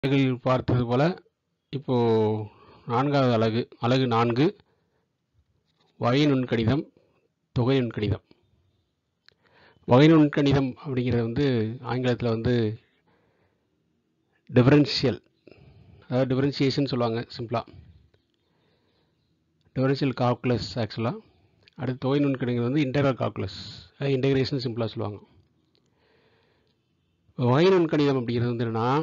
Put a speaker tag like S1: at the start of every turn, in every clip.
S1: அலகில் பார்த்தது போல இப்போ நான்காவது அலகு அலகு நான்கு வகை நுண்கணிதம் தொகை நுண்கணிதம் வகை நுண்கணிதம் அப்படிங்கிறது வந்து ஆங்கிலத்தில் வந்து டிஃபரன்ஷியல் அதாவது டிஃபரன்சியேஷன் சொல்லுவாங்க சிம்பிளாக டிஃபரன்ஷியல் கால்குலஸ் ஆக்சுவலாக அடுத்து தொகை நுண்கணிதம் வந்து இன்டெகிரல் கால்குலஸ் அதாவது இன்டெகிரேஷன் சிம்பிளாக சொல்லுவாங்க வகை நுண்கணிதம் அப்படிங்கிறது வந்து என்னென்னா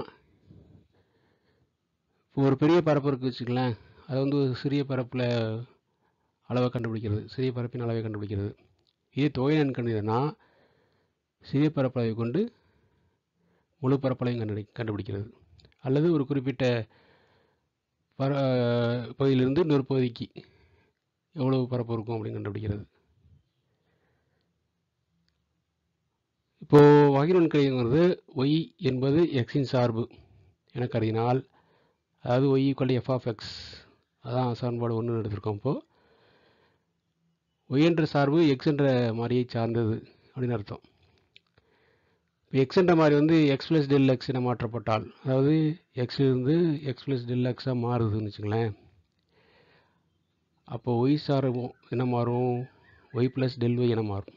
S1: இப்போ ஒரு பெரிய பரப்பு இருக்குது வச்சுங்களேன் அதை வந்து ஒரு சிறிய பரப்பில் அளவை கண்டுபிடிக்கிறது சிறிய பரப்பின் அளவை கண்டுபிடிக்கிறது இதே தொகை நுண்கணிதம்னா சிறிய பரப்பளவை கொண்டு முழு பரப்பளவையும் கண்டு கண்டுபிடிக்கிறது அல்லது ஒரு குறிப்பிட்ட பர பகுதியிலிருந்து இன்னொரு பகுதிக்கு எவ்வளவு பரப்பு இருக்கும் அப்படின்னு கண்டுபிடிக்கிறது இப்போது வகை நுண்கணிதங்கிறது ஒய் என்பது எக்ஸின் சார்பு என கருதினால் அதாவது Y equal F of X அதான் சமன்பாடு ஒன்று எடுத்திருக்கோம் இப்போது ஒய் என்ற சார்பு எக்ஸ் என்ற மாறியை சார்ந்தது அப்படின்னு அர்த்தம் இப்போ எக்ஸ் என்ற மாதிரி வந்து எக்ஸ் ப்ளஸ் டெல் எக்ஸ் என மாற்றப்பட்டால் அதாவது எக்ஸ்லேருந்து எக்ஸ் ப்ளஸ் டெல் எக்ஸாக மாறுதுன்னு வச்சுங்களேன் அப்போ ஒய் சார்பு என்ன மாறும் ஒய் ப்ளஸ் டெல் ஒய் என மாறும்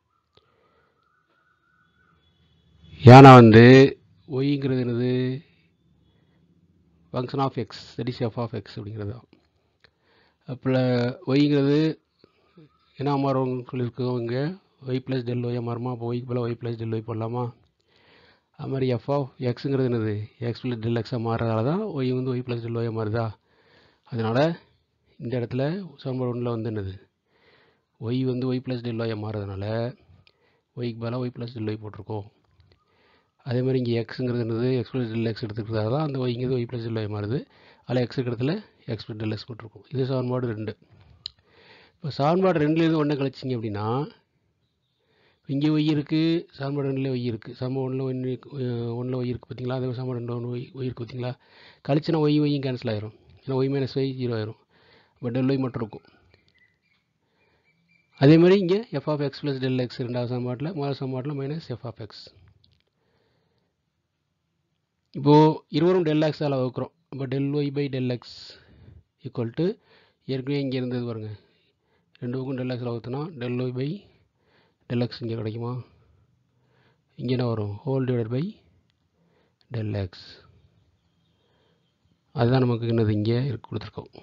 S1: ஏன்னா வந்து ஒய்ங்கிறது என்னது function of X that is F of X அப்படிங்கிறது தான் அப்போ ஒய்ங்கிறது என்ன மாறும் சொல்லியிருக்கோம் இங்கே ஒய் ப்ளஸ் டெல் ஒய் மாறுமா அப்போ ஒய்க்கு போல் ஒய் ப்ளஸ் டெல் ஒய் போடலாமா அது மாதிரி எஃப் ஆஃப் எக்ஸுங்கிறது என்னது எக்ஸ் ப்ளஸ் டெல் எக்ஸாக மாறுறதால தான் ஒய் வந்து ஒய் ப்ளஸ் டெல் ஒய்யாக மாறுதா அதனால் இந்த இடத்துல சமன்பாடு ஒன்றில் வந்து என்னது ஒய் வந்து ஒய் ப்ளஸ் டெல் ஒய்யாக மாறுறதுனால ஒய்க்கு பதிலாக ஒய் ப்ளஸ் டெல் ஒய் போட்டிருக்கோம் அதே மாதிரி இங்கே எக்ஸுங்கிறது என்னது எக்ஸ் ப்ளஸ் டெல் எக்ஸ் எடுத்துக்கிறதால தான் அந்த ஒய்ங்கிறது ஒய் ப்ளஸ் டெல் ஒய் மாறுது அதில் எக்ஸ் இடத்துல எக்ஸ் ப்ளஸ் டெல் எக்ஸ் போட்டிருக்கோம் இது சமன்பாடு ரெண்டு இப்போ சமன்பாடு ரெண்டுலேருந்து ஒன்று கழிச்சிங்க அப்படின்னா இங்கே ஒய் இருக்குது சமன்பாடு ரெண்டில் ஒய் இருக்குது சம ஒன்றில் ஒன்று ஒன்றில் ஒய் இருக்குது பார்த்தீங்களா அதே சமன்பாடு ரெண்டு ஒன்று ஒய் ஒய் இருக்குது பார்த்தீங்களா கழிச்சுனா ஒய் ஒய்யும் கேன்சல் ஆயிரும் ஏன்னா ஒய் மைனஸ் ஒய் ஜீரோ ஆயிரும் பட் டெல் ஒய் மட்டும் இருக்கும் அதே மாதிரி இங்கே F of X plus del X ரெண்டாவது சமன்பாட்டில் முதல் சமன்பாட்டில் மைனஸ் எஃப் ஆஃப் எக்ஸ் இப்போது இருவரும் டெல் எக்ஸால் வகுக்கிறோம் இப்போ del Y by del X equal to ஏற்கனவே இங்கே இருந்தது பாருங்கள் ரெண்டு பக்கம் டெல் எக்ஸில் வகுத்தோன்னா del Y by del X இங்கே கிடைக்குமா இங்கே என்ன வரும் whole divided by del X அதுதான் நமக்கு என்னது இங்கே கொடுத்துருக்கோம்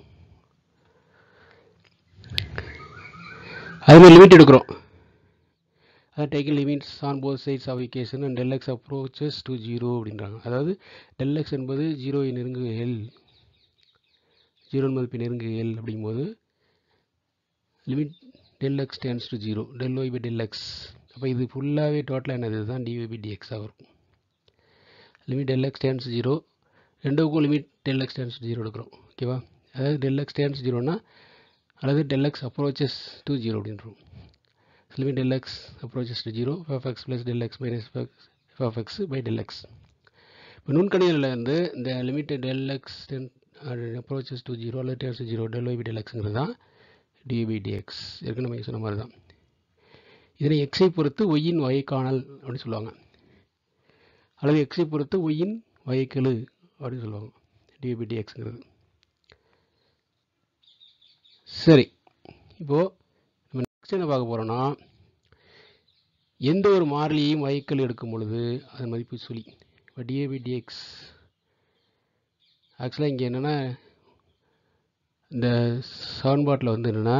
S1: அது மாதிரி லிமிட் எடுக்கிறோம் அதான் taking limits on both sides of equation and del X approaches to zero அப்படின்றாங்க அதாவது டெல் எக்ஸ் என்பது ஜீரோவை நெருங்கு எல் ஜீரோ மதிப்பை நெருங்கு எல் அப்படிங்கும்போது limit del X tends to zero del Y by del X அப்போ இது ஃபுல்லாகவே டோட்டலாக என்னது தான் டிஒய் பை டிஎக்ஸாக இருக்கும் limit del X tends zero ரெண்டுக்கும் limit del X tends zero எடுக்கிறோம் ஓகேவா அதாவது டெல் எக்ஸ் டென்ஸ் ஜீரோனா அல்லது del X approaches to zero அப்படின்றோம் limit del x approaches to 0 f of x plus del x minus f of x by del x இப்போ நுண்கணிதத்தில் வந்து இந்த limit del x approaches to 0 அல்லது tends to 0 del y by del xங்கிறது தான் dy by dx ஏற்கனவே நம்ம சொன்ன மாதிரி தான் இதனை எக்ஸை பொறுத்து ஒய்யின் வகைக்காணல் அப்படின்னு சொல்லுவாங்க அல்லது எக்ஸை பொறுத்து ஒய்யின் வகைக்கெழு அப்படின்னு சொல்லுவாங்க dy by dxங்கிறது சரி இப்போது நம்ம நெக்ஸ்ட் என்ன பார்க்க போகிறோன்னா எந்த ஒரு மாறிலியையும் வகைக்கல் எடுக்கும் பொழுது அதன் மதிப்பு சுழி இப்போ டிஏபி டிஎக்ஸ் ஆக்சுவலாக இங்கே என்னென்னா இந்த சமன்பாட்டில் வந்து என்னென்னா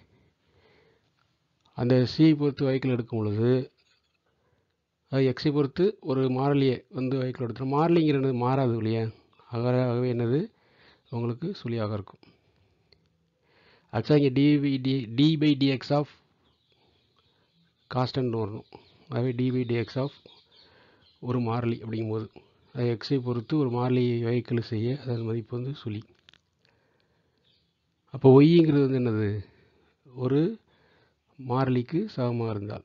S1: அந்த சியை பொறுத்து வகைக்கல் எடுக்கும் பொழுது அது எக்ஸை பொறுத்து ஒரு மாறிலியை வந்து வகைக்கல் எடுத்துரும் மாறிலிங்கிறது மாறாது இல்லையா ஆகவே என்னது உங்களுக்கு சுழியாக இருக்கும் ஆக்சுவலாக இங்கே d v d d by d x of constant வரணும் அதுவே டி பை டிஎக்ஸ் ஆஃப் ஒரு மாறிலி அப்படிங்கும்போது அது எக்ஸை பொறுத்து ஒரு மாறிலியை வகைக்கல் செய்ய அதன் மதிப்பு வந்து சுழி அப்போ ஒய்ங்கிறது வந்து என்னது ஒரு மாறிலிக்கு சமமாக இருந்தால்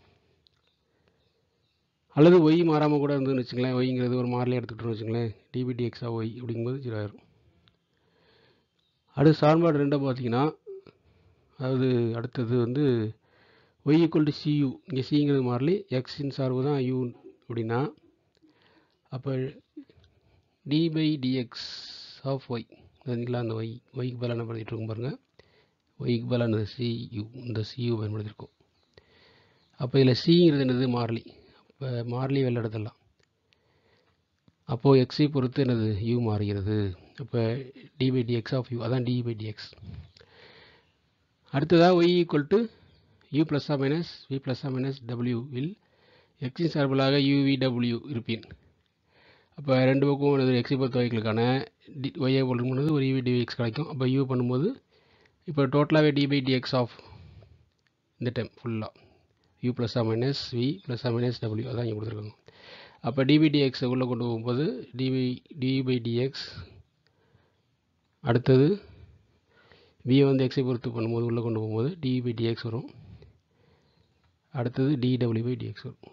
S1: அல்லது ஒய் மாறாமல் கூட இருந்ததுன்னு வச்சுங்களேன் ஒய்ங்கிறது ஒரு மாறிலி எடுத்துக்கிட்டோம்னு வச்சுங்களேன் டிபிடி எக்ஸா ஒய் அப்படிங்கும்போது ஜீரோ ஆயிரும் அடுத்து சான்பாடு ரெண்டை பார்த்தீங்கன்னா அதாவது அடுத்தது வந்து ஒய் ஈக்குவல் டு சியூ இங்கே சிங்கிறது மாறிலி எக்ஸின் சார்பு தான் யூ அப்படின்னா அப்போ d by d x of y சரிங்களா அந்த ஒய் ஒய்க்கு பதிலாக என்ன பண்ணிட்டு இருக்கோம் பாருங்கள் ஒய்க்கு பதிலாக அந்த சியூ இந்த சியூ பயன்படுத்தியிருக்கோம் அப்போ இதில் சிங்கிறது என்னது மாறிலி இப்போ மாறிலி வெளில எடுத்துடலாம் அப்போது எக்ஸை பொறுத்து என்னது யூ மாறுகிறது இப்போ d by d x of u அதான் டி பை டிஎக்ஸ் அடுத்ததாக y equal to u plus or minus v plus or minus டபிள்யூ வில் எக்ஸின் சார்பிலாக யூவிடபிள்யூ இருப்பேன் அப்போ ரெண்டு பக்கம் என்னது எக்ஸை பொறுத்த வைக்கலுக்கான டி ஒய்யை போடும்போது ஒரு யூவி டிஎக்ஸ் கிடைக்கும் அப்போ யூ பண்ணும்போது இப்போ டோட்டலாகவே டி பை டிஎக்ஸ் ஆஃப் இந்த டைம் ஃபுல்லாக u plus or minus v plus or minus டபிள்யூ அதான் இங்கே கொடுத்துருக்காங்க அப்போ டிபி டிஎக்ஸ் உள்ளே கொண்டு போகும்போது டிபி டி பை டிஎக்ஸ் அடுத்தது வியை வந்து எக்ஸை பொறுத்து பண்ணும்போது உள்ளே கொண்டு போகும்போது டி பை டிஎக்ஸ் வரும் அடுத்தது டிடபிள்யூ பை டிஎக்ஸ் வரும்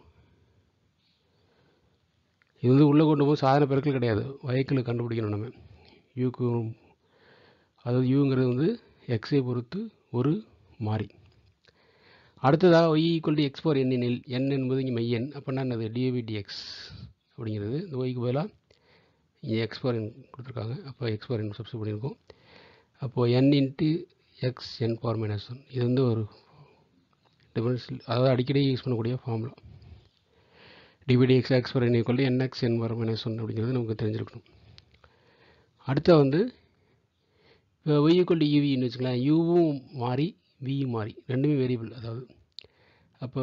S1: இது வந்து உள்ளே கொண்டு போது சாதாரண பெருக்கல் கிடையாது வயக்கில் கண்டுபிடிக்கணும் நம்ம யூக்கு அதாவது யூங்கிறது வந்து எக்ஸை பொறுத்து ஒரு மாறி அடுத்ததாக y equal to x four n எனில் என் என்பது இங்கே மையன் அப்படின்னா என்னது டிஏவி டிஎக்ஸ் அப்படிங்கிறது இந்த ஒய்க்கு பதிலாக இங்கே எக்ஸ் ஃபோர் என் கொடுத்துருக்காங்க அப்போ எக்ஸ் ஃபோர் என் சப்ஸ்ட் பண்ணியிருக்கோம் அப்போது n into x n power minus one இது வந்து ஒரு டிஃபரன்ஷியல் அதாவது அடிக்கடி யூஸ் பண்ணக்கூடிய ஃபார்முலா டிவிடி x x four n equal to n x n power minus one அப்படிங்கிறது நமக்கு தெரிஞ்சிருக்கணும் அடுத்த வந்து இப்போ ஒய் ஈக்குவல் டு யூவின்னு வச்சுக்கலாம் யூவும் மாறி வியும் மாறி ரெண்டுமே வேரியபிள் அதாவது அப்போ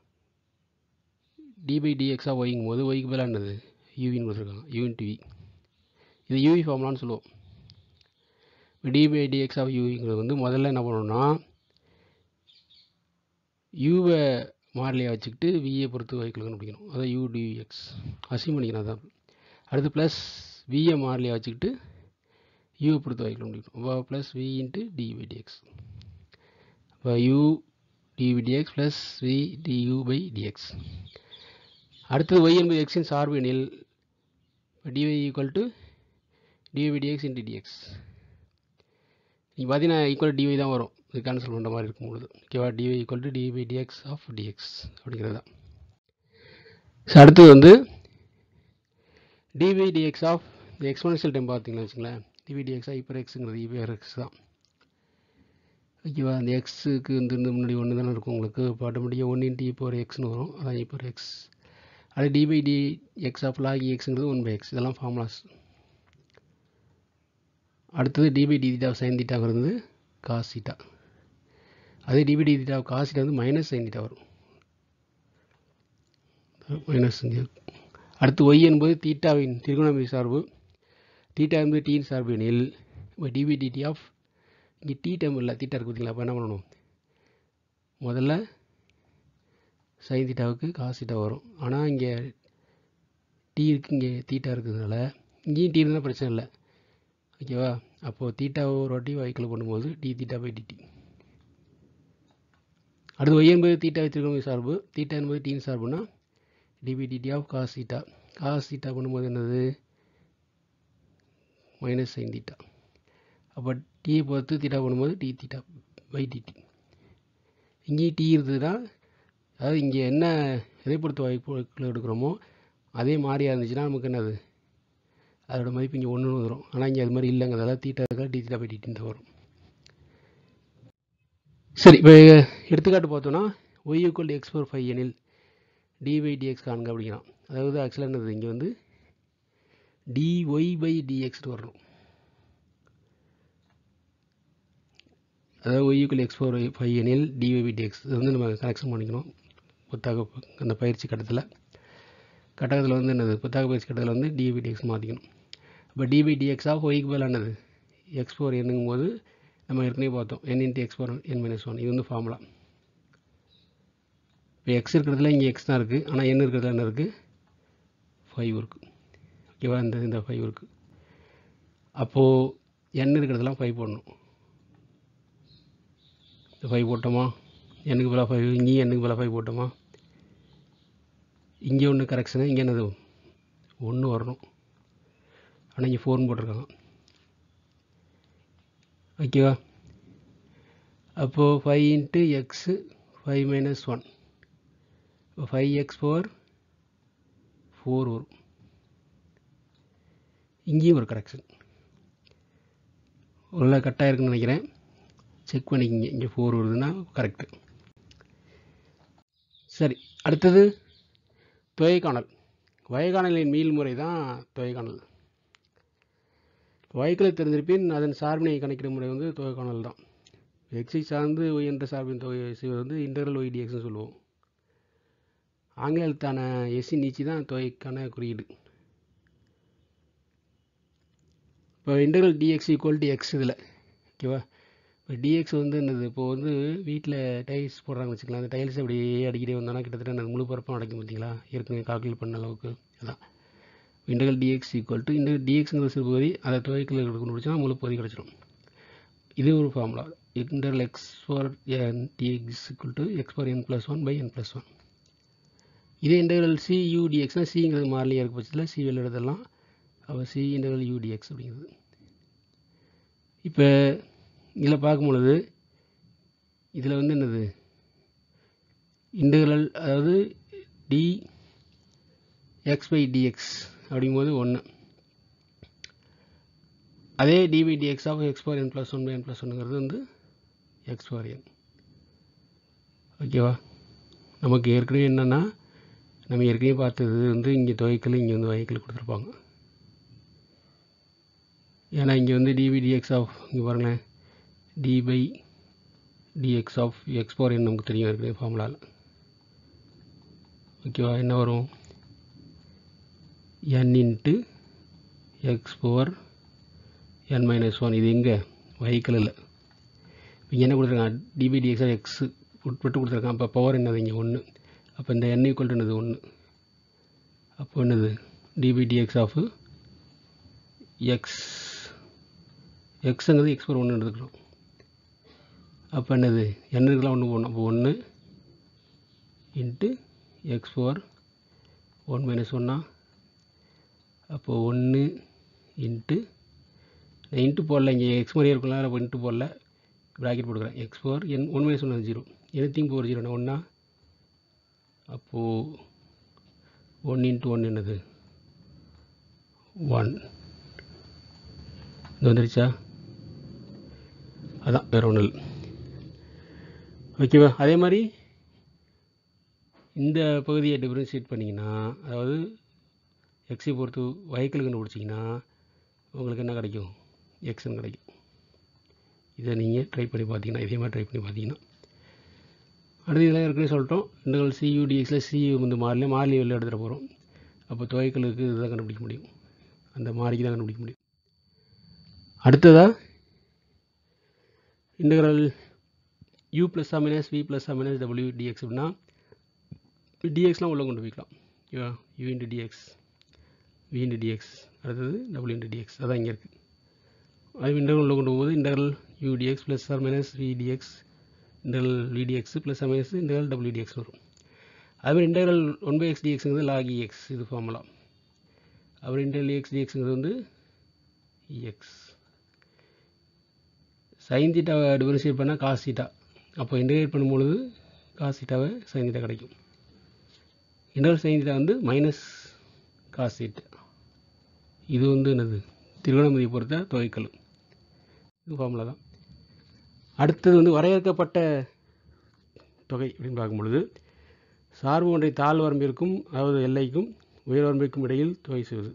S1: டி பை டிஎக்ஸாக ஒய்ங்கும் போது ஒய்க்கு பதிலாக என்னது யூவின்னு கொடுத்துருக்காங்க யூவின் வி இது யூவி ஃபார்ம்லான்னு சொல்லுவோம் இப்போ டி பை டிஎக்ஸ் ஆஃப் யூவிங்கிறது வந்து முதல்ல என்ன பண்ணணும்னா யூவை மாறிலியாக வச்சுக்கிட்டு விஏ பொறுத்து வைக்கல கண்டுபிடிக்கணும் அதான் யூ டிஎக்ஸ் அசிம் பண்ணிக்கணும் அதான் அடுத்து ப்ளஸ் விஏ மாறிலியாக வச்சுக்கிட்டு யூவை பொறுத்து வைக்கல முடிக்கணும் அப்போ plus v into d by d x அப்போ u d v d x plus v d u by d x அடுத்தது ஒய் என்பது எக்ஸின் சார்பு எனில் d y equal to d v d x into d x நீங்கள் பார்த்தீங்கன்னா ஈக்குவல் டிவை தான் வரும் இது கேன்சல் பண்ணுற மாதிரி இருக்கும் பொழுது ஓகேவா d y equal to d v by d x of d x அப்படிங்கிறது தான் ஸோ அடுத்தது வந்து டிவி டிஎக்ஸ் ஆஃப் இந்த எக்ஸ்போனன்ஷியல் டைம் பார்த்தீங்கன்னா வச்சுங்களேன் டிவி டிஎக்ஸ் ஹைப்பர் எக்ஸுங்கிறது இபர் எக்ஸ் தான் ஓகேவா அந்த எக்ஸுக்கு வந்து இந்த முன்னாடி ஒன்று தானே இருக்கும் உங்களுக்கு இப்போ ஆட்டோமேட்டிக்காக ஒன் இன்ட்டு இப்போ ஒரு எக்ஸ்னு வரும் அதான் இப்போ ஒரு எக்ஸ் அது d by d x of log எக்ஸுங்கிறது ஒன் பை எக்ஸ் இதெல்லாம் ஃபார்முலாஸ் அடுத்தது d by d theta sine தீட்டாங்கிறது காஸ் தீட்டா அதே d by d theta cos theta வந்து மைனஸ் சைன் தீட்டா வரும் மைனஸ் அடுத்து ஒய் என்பது தீட்டாவின் திருகோணமிதி சார்பு தீட்டா என்பது டீன் சார்பு எனில் இப்போ டிபி டிடி ஆஃப் இங்கே டி டைம் இல்லை தீட்டா இருக்குது பார்த்தீங்களா அப்போ என்ன பண்ணணும் முதல்ல சைன் தீட்டாவுக்கு காஸ் தீட்டா வரும் ஆனால் இங்கே டி இருக்குது இங்கே தீட்டா இருக்கிறதுனால இங்கேயும் டி இருந்தால் பிரச்சனை இல்லை ஓகேவா அப்போது தீட்டாவை ஒரு வாட்டி வைக்கில் பண்ணும்போது டி தீட்டா பை டிடி அடுத்து ஒய் என்பது தீட்டா வச்சிருக்கணும் சார்பு தீட்டா என்பது டீன் சார்புனா d by d t of cos theta cos theta பண்ணும்போது என்னது மைனஸ் சைன் தீட்டா அப்போ டீயை பொறுத்து தீட்டா பண்ணும்போது டி தீட்டா பை டிடி இங்கேயும் டி இருந்ததுன்னா அதாவது இங்கே என்ன எதை பொறுத்த வாய்ப்புகள் எடுக்கிறோமோ அதே மாதிரியாக இருந்துச்சுன்னா நமக்கு என்னது அதோட மதிப்பு இங்கே ஒன்று வந்துடும் ஆனால் இங்கே அது மாதிரி இல்லைங்கிறதால தீட்டா இருக்கா டி தீட்டா பை டிடின்னு தான் வரும் சரி இப்போ எடுத்துக்காட்டு பார்த்தோன்னா y equal x four five எனில் டி பை டிஎக்ஸ் காண்க அப்படிங்கிறான் அதாவது ஆக்சுவலாக என்னது இங்கே வந்து டிஒய் பை டிஎக்ஸ்னு வரணும் அதாவது Y equal x four five எனில் டிஒய் பை டிஎக்ஸ் இது வந்து நம்ம கனெக்ஷன் பண்ணிக்கணும் புத்தக அந்த பயிற்சி கட்டத்தில் கட்டகத்தில் வந்து என்னது புத்தக பயிற்சி கட்டத்தில் வந்து டிபி டிஎக்ஸ் மாற்றிக்கணும் அப்போ டிபி டிஎக்ஸ் ஆஃப் ஒய்க்கு பதில் என்னது எக்ஸ் ஃபோர் என்னுங்கும் போது நம்ம ஏற்கனவே பார்த்தோம் n into x four n minus one இது வந்து ஃபார்முலா இப்போ எக்ஸ் இருக்கிறதுல இங்கே எக்ஸ் தான் இருக்குது ஆனால் என் இருக்கிறதுல என்ன இருக்குது ஃபைவ் இருக்குது ஓகேவா இந்த இந்த ஃபைவ் இருக்குது அப்போது என் இருக்கிறதெல்லாம் ஃபைவ் போடணும் இந்த ஃபைவ் போட்டோமா எண்ணுக்கு பதிலாக ஃபைவ் இங்கேயும் எண்ணுக்கு பதிலாக ஃபைவ் போட்டோமா இங்கே ஒன்று கரெக்ஷனு இங்கே என்னது ஒன்று வரணும் ஆனால் இங்கே ஃபோர்னு போட்டிருக்காங்க ஓகேவா அப்போது five into x five minus one இப்போ ஃபைவ் எக்ஸ் ஃபோர் ஃபோர் வரும் இங்கேயும் ஒரு கரெக்ஷன் உள்ள கட்டாக இருக்குன்னு நினைக்கிறேன் செக் பண்ணிக்கிங்க இங்கே ஃபோர் வருதுன்னா கரெக்டு சரி அடுத்தது தொகைக்காணல் வயக்காணலின் மீள்முறை தான் தொகைக்காணல் வயக்களை தெரிஞ்சிருப்பின் அதன் சார்பினை கணக்கிடும் முறை வந்து தொகைக்காணல் தான் எக்ஸை சார்ந்து ஒய் என்ற சார்பின் தொகை செய்வது வந்து இன்டர்வல் ஒய் டிஎக்ஸ்னு சொல்லுவோம் ஆங்கில எழுத்தான எஸ்சி நீச்சி தான் தொகைக்கான குறியீடு இப்போ interval d x equal to x இதில் ஓகேவா இப்போ டிஎக்ஸ் வந்து என்னது இப்போ வந்து வீட்டில் டைல்ஸ் போடுறாங்கன்னு வச்சுக்கலாம் அந்த டைல்ஸ் அப்படியே அடிக்கிட்டே வந்தோன்னா கிட்டத்தட்ட அந்த முழு பரப்பும் அடைக்கும் பார்த்தீங்களா ஏற்கனவே கால்குலேட் பண்ண அளவுக்கு அதான் இன்டர்வல் டிஎக்ஸ் ஈக்குவல் டு இந்த டிஎக்ஸுங்கிற சிறு பகுதி அதை துவைக்கல் கண்டுபிடிச்சா முழு பகுதி கிடச்சிடும் இது ஒரு formula interval x for n d x equal to x for n plus one by n plus one இதே இன்டர்வல் சி யூடிஎக்ஸ்னால் சிங்கிறது மாறிலியாக இருக்க பட்சத்தில் சி வெளில எழுதலாம் அப்போ சி இன்டர்வல் யூடிஎக்ஸ் அப்படிங்கிறது இப்போ இதில் பார்க்கும் பொழுது இதில் வந்து என்னது இன்டர்வல் அதாவது டி எக்ஸ் பை டிஎக்ஸ் அப்படிங்கும்போது ஒன்று அதே d by d x of x for n plus one by n plus ஒன்னுங்கிறது வந்து எக்ஸ் ஃபார் என் ஓகேவா நமக்கு ஏற்கனவே என்னென்னா நம்ம ஏற்கனவே பார்த்தது வந்து இங்கே தொகைக்கல் இங்கே வந்து வகைக்கல் கொடுத்துருப்பாங்க ஏன்னா இங்கே வந்து டிபி டிஎக்ஸ் ஆஃப் இங்கே பாருங்களேன் d by d x of x power n நமக்கு தெரியும் ஏற்கனவே ஃபார்முலாவில் ஓகேவா என்ன வரும் n into x power n minus one இது எங்கே வெஹிக்கிள் இல்லை இங்கே என்ன கொடுத்துருக்கான் டிபி டிஎக்ஸ் ஆஃப் எக்ஸ் உட்பட்டு கொடுத்துருக்கான் அப்போ பவர் என்னது இங்கே ஒன்று அப்போ இந்த என் ஈக்குவல் என்னது ஒன்று அப்போ என்னது டிபி டிஎக்ஸ் ஆஃப் எக்ஸ் எக்ஸுங்கிறது எக்ஸ் பவர் ஒன்று எடுத்துக்கிறோம் அப்போ என்னது என்னதுக்கெல்லாம் ஒன்று போடணும் அப்போ ஒன்று into x power one minus ஒன்னா அப்போ ஒன்று இன்ட்டு நான் இன்ட்டு போடல இங்கே எக்ஸ் மாதிரியே இருக்கும்ல அப்போ இன்ட்டு போடல ப்ராக்கெட் போட்டுக்கிறேன் x power n one minus one zero anything power ஜீரோனா ஒன்றா அப்போது ஒன் இன்ட்டு ஒன் என்னது ஒன் இது வந்துருச்சா அதான் வேறு ஒன்றும் இல்லை ஓகேவா அதே மாதிரி இந்த பகுதியை டிஃப்ரென்ஷியேட் பண்ணிங்கன்னா அதாவது எக்ஸை பொறுத்து வகைக்கல் கண்டுபிடிச்சிங்கன்னா உங்களுக்கு என்ன கிடைக்கும் எக்ஸ்ன்னு கிடைக்கும் இதை நீங்கள் ட்ரை பண்ணி பார்த்தீங்கன்னா இதே மாதிரி ட்ரை பண்ணி பார்த்தீங்கன்னா அடுத்து இதெல்லாம் ஏற்கனவே சொல்லிட்டோம் இந்த சியூடிஎக்ஸில் சி வந்து மாறில மாறிலி வெளில எடுத்துகிட்டு போகிறோம் அப்போ துவைக்கலுக்கு இதுதான் கண்டுபிடிக்க முடியும் அந்த மாறிக்கு தான் கண்டுபிடிக்க முடியும் அடுத்ததாக integral u plus minus v plus minus டபிள்யூ டிஎக்ஸ் அப்படின்னா டிஎக்ஸ்லாம் உள்ளே கொண்டு போய்க்கலாம் ஓகேவா u into d x v into d x அடுத்தது டபிள்யூ இன்ட்டு டிஎக்ஸ் அதான் இங்கே இருக்குது அது இன்டர்வல் உள்ள கொண்டு போகும்போது interval u d x plus or minus v d x interval v d x plus or minus interval டபிள்யூ டிஎக்ஸ் வரும் அதுமாதிரி இன்டர்வல் ஒன் பை எக்ஸ் டிஎக்ஸுங்கிறது லாக் இஎக்ஸ் இது ஃபார்முலா அப்புறம் இன்டர்வல் எக்ஸ் டிஎக்ஸுங்கிறது வந்து இஎக்ஸ் சைன் தீட்டாவை டிஃபரன்ஷியேட் பண்ணால் காஸ் தீட்டா அப்போ இன்டகிரேட் பண்ணும்பொழுது காஸ் தீட்டாவை சைன் தீட்டா கிடைக்கும் இன்டர்வல் சைன் தீட்டா வந்து மைனஸ் காஸ் தீட்டா இது வந்து என்னது திருவண்ணாமதியை பொறுத்த தொகைக்கல் இது ஃபார்முலா தான் அடுத்தது வந்து வரையறுக்கப்பட்ட தொகை அப்படின்னு பார்க்கும்பொழுது சார்பு ஒன்றை தாழ் வரம்பிற்கும் அதாவது எல்லைக்கும் உயர் வரம்பிற்கும் இடையில் தொகை செய்வது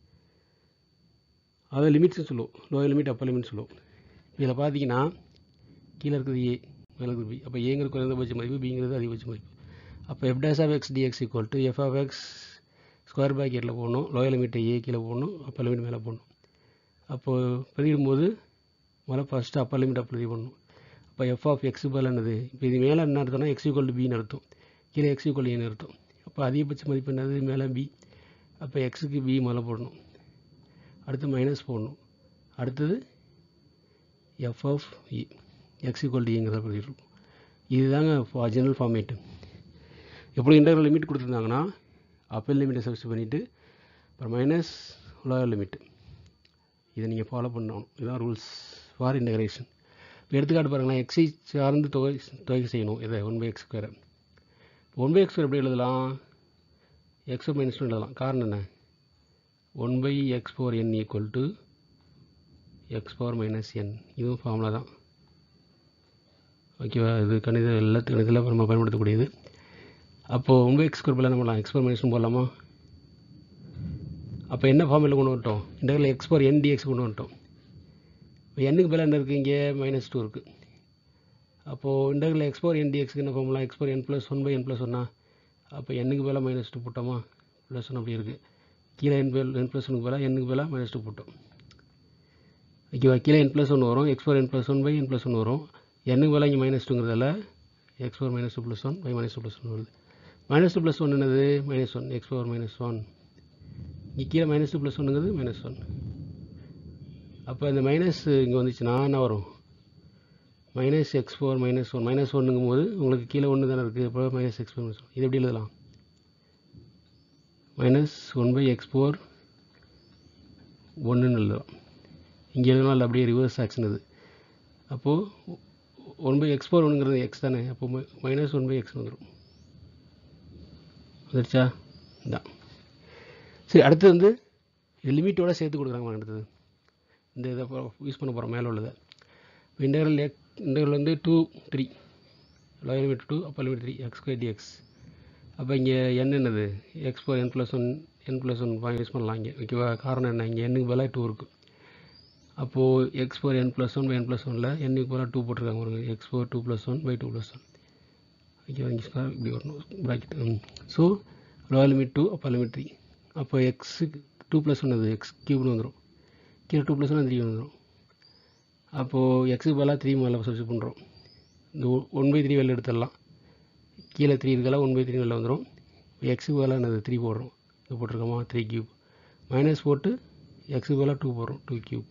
S1: அதை லிமிட்ஸ் சொல்லுவோம் லோயர் லிமிட் அப்பர் லிமிட் சொல்லுவோம் இதில் பார்த்தீங்கன்னா கீழே இருக்குது ஏ மேலே இருக்குது பி அப்போ ஏங்கிறது குறைந்தபட்ச மதிப்பு பிங்கிறது அதிகபட்ச மதிப்பு அப்போ எஃப் டேஸ் of x d x equal to f of x square ப்ராக்கெட்டில் போடணும் லோயர் லிமிட்டை ஏ கீழே போடணும் அப்பர் லிமிட் மேலே போடணும் அப்போது பிரதியிடும்போது முதல்ல ஃபஸ்ட்டு அப்பர் லிமிட் அப்படி பண்ணணும் அப்போ எஃப் ஆஃப் எக்ஸ் பதில் என்னது இப்போ இது மேலே என்ன அர்த்தம்னா எக்ஸ் ஈக்குவல் டு பின்னு அர்த்தம் கீழே எக்ஸ் ஈக்குவல் ஏன்னு அர்த்தம் அப்போ அதிகபட்ச மதிப்பு என்னது மேலே பி அப்போ எக்ஸுக்கு பி மேலே போடணும் அடுத்து மைனஸ் போடணும் அடுத்தது f of e x equal டிங்கிறத இருக்கும் இதுதாங்க ஜெனரல் ஃபார்மேட்டு எப்படி இன்டர்வல் லிமிட் கொடுத்துருந்தாங்கன்னா அப்பர் லிமிட்டை சப்ஸ்ட் பண்ணிவிட்டு அப்புறம் மைனஸ் லோயர் லிமிட்டு இதை நீங்கள் ஃபாலோ பண்ணணும் இதுதான் ரூல்ஸ் ஃபார் இன்டகிரேஷன் இப்போ எடுத்துக்காட்டு பாருங்களேன் எக்ஸை சார்ந்து தொகை தொகை செய்யணும் இதை one by x square one by x square எப்படி எழுதலாம் எக்ஸ் மைனஸ் ஒன் எழுதலாம் காரணம் என்ன one by x power n equal to x power minus n இதுவும் ஃபார்முலா தான் ஓகேவா இது கணித எல்லாத்து கணிதத்தில் நம்ம பயன்படுத்தக்கூடியது அப்போது ஒன் பை எக்ஸ் ஸ்கொயர் என்ன பண்ணலாம் எக்ஸ் பவர் மைனஸ் போடலாமா அப்போ என்ன ஃபார்முலா கொண்டு வந்துட்டோம் interval x power n d x கொண்டு வந்துட்டோம் இப்போ என்னுக்கு பதிலாக என்ன இருக்குது இங்கே மைனஸ் டூ இருக்குது அப்போது இன்டர்வல் எக்ஸ் பவர் என் டிஎக்ஸ்க்கு என்ன formula x power n plus one by n plus ஒன்னா அப்போ என்னுக்கு பதிலாக மைனஸ் டூ போட்டோமா ப்ளஸ் ஒன் அப்படி இருக்குது கீழே என் பேல் என் ப்ளஸ் ஒனுக்கு பதிலாக என்னுக்கு பதிலாக மைனஸ் டூ போட்டோம் ஓகேவா கீழே என் ப்ளஸ் ஒன் வரும் x power n plus one by n plus one வரும் என்னுக்கு பதிலாக இங்கே மைனஸ் டூங்கிறதால x power minus two plus one by minus two plus one வருது மைனஸ் டூ ப்ளஸ் ஒன் என்னது minus one x power minus one இங்கே கீழே minus two plus ஒன்றுங்கிறது மைனஸ் ஒன் அப்போ இந்த மைனஸ் இங்கே வந்துச்சுன்னா என்ன வரும் minus x four minus one minus ஒன்றுங்கும் போது உங்களுக்கு கீழே ஒன்று தானே இருக்குது இப்போ minus x four minus one இது எப்படி எழுதலாம் minus one by x four ஒன்றுன்னு எழுதலாம் இங்கே எழுதலாம் அப்படியே ரிவர்ஸ் ஆக்ஷன் இது அப்போது ஒன் பை எக்ஸ் ஃபோர் ஒன்றுங்கிறது எக்ஸ் தானே அப்போ மைனஸ் ஒன் பை எக்ஸ் வந்துடும் வந்துடுச்சா இதான் சரி அடுத்து வந்து இது லிமிட்டோட சேர்த்து கொடுக்குறாங்க அடுத்தது இந்த இதை யூஸ் பண்ண போகிறோம் மேலே உள்ளதை இன்டர்வல் எக் இன்டர்வல் வந்து two three lower limit two அப்போ limit three x square d x அப்போ இங்கே என் என்னது x four n plus one n plus one use பண்ணலாம் இங்கே ஓகேவா காரணம் என்ன இங்கே எண்ணுக்கு பதிலாக டூ இருக்குது அப்போது x four n plus one by n plus ஒனில் எண்ணுக்கு பதிலாக டூ போட்டிருக்காங்க ஒரு x four two plus one by two plus one ஓகேவா இங்கே ஸ்கொயர் இப்படி வரணும் bracket so lower limit two அப்போ லிமிட் த்ரீ அப்போ எக்ஸுக்கு டூ ப்ளஸ் ஒன் அது எக்ஸ் க்யூப்னு வந்துடும் கீழே டூ ப்ளஸ் ஒன் த்ரீ வந்துடும் அப்போது எக்ஸுக்கு பதிலாக த்ரீ மேலே சப்ஸ்ட் பண்ணுறோம் இந்த ஒன் பை த்ரீ வெளில எடுத்துடலாம் கீழே த்ரீ இருக்கலாம் ஒன் பை த்ரீ வெளில வந்துடும் எக்ஸுக்கு பதிலாக என்னது த்ரீ போடுறோம் இது போட்டிருக்கோமா த்ரீ க்யூப் மைனஸ் போட்டு எக்ஸுக்கு பதிலாக டூ போடுறோம் டூ க்யூப்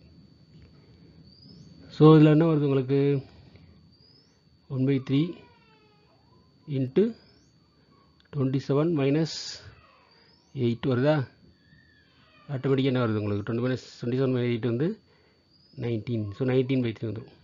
S1: ஸோ இதில் என்ன வருது உங்களுக்கு one by three into twenty seven minus eight வருதா ஆட்டோமேட்டிக்காக என்ன வருது உங்களுக்கு twenty minus twenty seven minus eight வந்து nineteen so nineteen by three வந்துடும்